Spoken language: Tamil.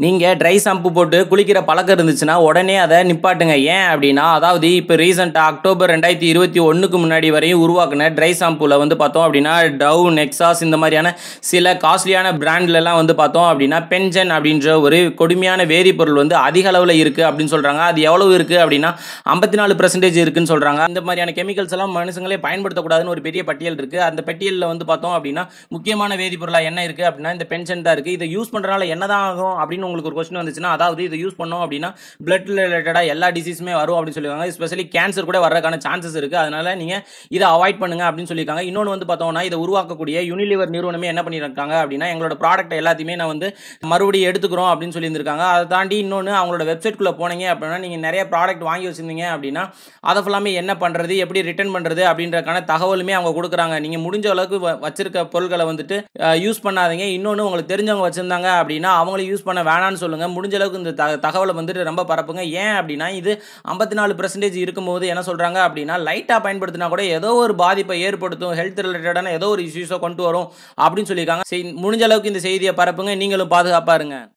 நீங்கள் ட்ரை ஷாம்பு போட்டு குளிக்கிற பழக்கம் இருந்துச்சுன்னா உடனே அதை நிப்பாட்டுங்க ஏன் அப்படின்னா அதாவது இப்போ ரீசெண்டாக அக்டோபர் ரெண்டாயிரத்தி இருபத்தி ஒன்றுக்கு முன்னாடி வரையும் உருவாக்குன ட்ரை ஷாம்புவில் வந்து பார்த்தோம் அப்படின்னா டவ் நெக்ஸாஸ் இந்த மாதிரியான சில காஸ்ட்லியான பிராண்ட்லலாம் வந்து பார்த்தோம் அப்படின்னா பென்ஜன் அப்படின்ற ஒரு கொடுமையான வேதிப்பொருள் வந்து அதிக அளவில் இருக்குது அப்படின்னு சொல்கிறாங்க அது எவ்வளவு இருக்குது அப்படின்னா ஐம்பத்தி நாலு பர்சன்டேஜ் இருக்குன்னு சொல்கிறாங்க இந்த மாதிரியான கெமிக்கல்ஸ் எல்லாம் மனுஷங்களே பயன்படுத்தக்கூடாதுன்னு ஒரு பெரிய பட்டியல் இருக்குது அந்த பட்டியலில் வந்து பார்த்தோம் அப்படின்னா முக்கியமான வேதிப்பொருளாக என்ன இருக்குது அப்படின்னா இந்த பென்ஷன் தான் இருக்குது இதை யூஸ் பண்ணுறனால என்னதான் ஆகும் அப்படின்னு உங்களுக்கு ஒரு கொஸ்டின் வந்துச்சுன்னா அதாவது இதை யூஸ் பண்ணோம் அப்படின்னா பிளட் ரிலேட்டடாக எல்லா டிசீஸுமே வரும் அப்படின்னு சொல்லியிருக்காங்க ஸ்பெஷலி கேன்சர் கூட வர்றதுக்கான சான்சஸ் இருக்குது அதனால நீங்கள் இதை அவாய்ட் பண்ணுங்க அப்படின்னு சொல்லியிருக்காங்க இன்னொன்று வந்து பார்த்தோம்னா இதை உருவாக்கக்கூடிய யூனிலிவர் நிறுவனமே என்ன பண்ணியிருக்காங்க அப்படின்னா எங்களோட ப்ராடக்ட் எல்லாத்தையுமே நான் வந்து மறுபடியும் எடுத்துக்கிறோம் அப்படின்னு சொல்லியிருந்திருக்காங்க அதை தாண்டி இன்னொன்று அவங்களோட வெப்சைட்குள்ளே போனீங்க அப்படின்னா நீங்கள் நிறைய ப்ராடக்ட் வாங்கி வச்சிருந்தீங்க அப்படின்னா அதை ஃபுல்லாமே என்ன பண்ணுறது எப்படி ரிட்டர்ன் பண்ணுறது அப்படின்றக்கான தகவலுமே அவங்க கொடுக்குறாங்க நீங்கள் முடிஞ்ச அளவுக்கு வ- வச்சிருக்க பொருட்களை வந்துட்டு யூஸ் பண்ணாதீங்க இன்னொன்று உங்களுக்கு தெரிஞ்சவங்க வச்சுருந்தாங்க அப்படின்னா அவங்களும் யூஸ் பண்ண வேணாம்னு சொல்லுங்கள் முடிஞ்ச அளவுக்கு இந்த த தகவலை வந்துட்டு ரொம்ப பரப்புங்க ஏன் அப்படின்னா இது ஐம்பத்தி நாலு பர்சன்டேஜ் இருக்கும்போது என்ன சொல்கிறாங்க அப்படின்னா லைட்டாக பயன்படுத்தினா கூட ஏதோ ஒரு பாதிப்பை ஏற்படுத்தும் ஹெல்த் ரிலேட்டடான ஏதோ ஒரு இஷ்யூஸை கொண்டு வரும் அப்படின்னு சொல்லியிருக்காங்க சரி, முடிஞ்ச அளவுக்கு இந்த செய்தியை பரப்புங்க நீங்களும் பாதுகாப்பாக இருங்க